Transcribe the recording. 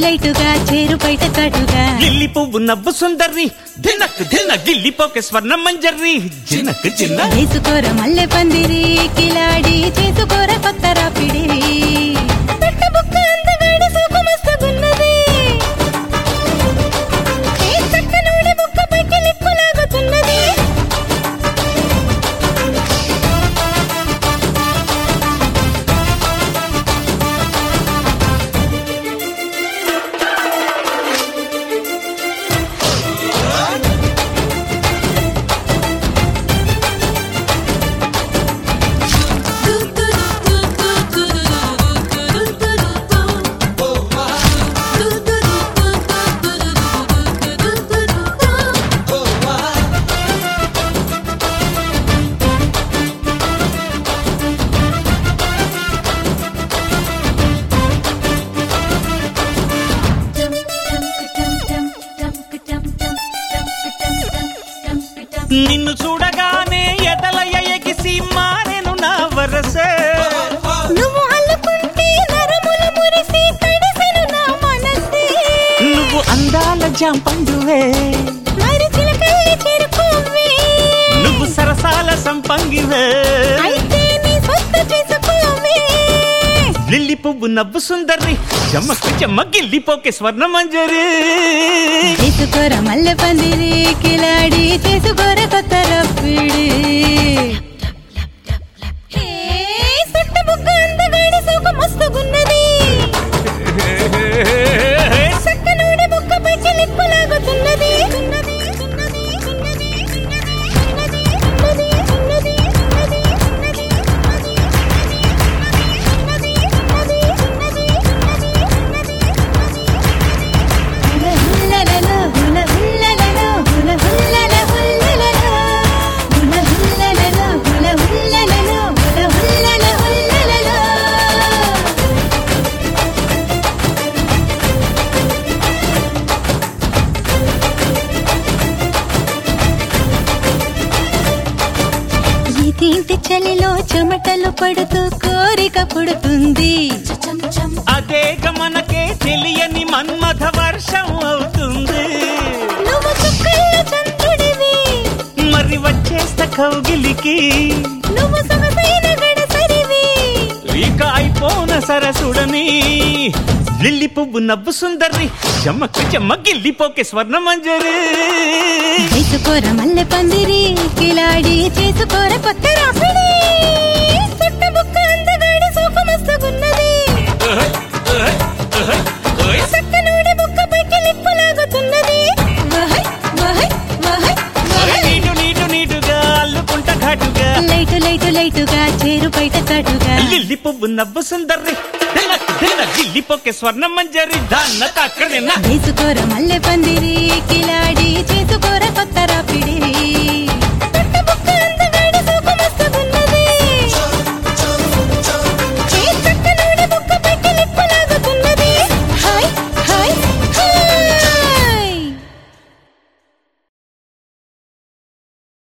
లైటుగా చేరు బయట కటుగా లిల్లి పువ్వు నవ్వు సుందరి దినక్ దిన గిల్లిపోకే స్వర్ణ మంజరి జినక్ జిన్న వేసుకోర మల్లె పందిరి కిలాడి చేసుకోర కొత్త రాపిడి పెట్ట బుక్క అందగాడి సోకు మస్తుగున్నది ఏ చక్కనోడి బుక్క పైకి లిప్పులాగుతున్నది నిన్ను చూడగానే ఎదలయ ఎగిసి మారెను నా వరసే నువ్వు అల్లుకుంటే నరములు మురిసి తడిసెను నా మనసే నువ్వు అందాల జాంపండువే మరి చిలకల్లి చేరుకోవే నువ్వు సరసాల సంపంగివే అయితే నీ సొత్తు చేసుకోవే లిల్లి పువ్వు నవ్వు సుందరి చెమ్మకు చెమ్మ గిల్లిపోకే స్వర్ణ మంజరి చేసుకోర మల్లె పందిరి కిలాడి చేసుకోర కొత్త రప్పిడి హే, సుట్ట బుగ్గ అందగాడి సోకు మస్తుగున్నది చక్కనోడి బుక్క పైకి లిప్పులాగుతున్నది ఉన్నది, ఉన్నది, ఉన్నది, ఉన్నది, ఉన్నది, ఉన్నది, ఉన్నది, ఉన్నది, ఉన్నది, ఉన్నది, ఉన్నది, ఉన్నది, ఉన్నది, ఉన్నది, హులహుల్లలలో, హులహుల్లలలో, హులహుల్లల, హుల్లలలో. హులహుల్లలలో, హులహుల్లలలో, హులహుల్లల, హుల్లలలో. ఇదేంటి చలిలో చెమటలు పడుతూ కోరిక పుడుతుంది అదేగ మనకే తెలియని మన్మథ వర్షం అవుతుంది నువ్వు చుక్కల్లో చంద్రుడివి మరి వచ్చేస్త కౌగిలికి నువ్వు సొగసైన గడసరివి ఇక అయిపోన సరసుడని లిల్లి పువ్వు నవ్వు సుందరి చెమ్మకు చెమ్మ గిల్లిపోకే స్వర్ణ మంజరి చేసుకోర మల్లె పందిరి కిలాడి చేసుకోర కొత్త రాపిడి చుట్ట బుక్క అందగాడి సోకు మస్తుగున్నది చక్కనోడి బుక్క పైకి లిప్పులాగుతున్నది వహై, వహై, వహై, వహై. నీటు నీటు నీటుగా అల్లుకుంట ఘాటుగా లైటు లైటు లైటుగా చేరు బయట కటుగా లిల్లి పువ్వు నవ్వు సుందరి దినక్ దిన గిల్లిపోకే స్వర్ణ మంజరి దాన్న తక్కడిన వేసుకోర మల్లె పందిరి కిలాడి చేసుకోర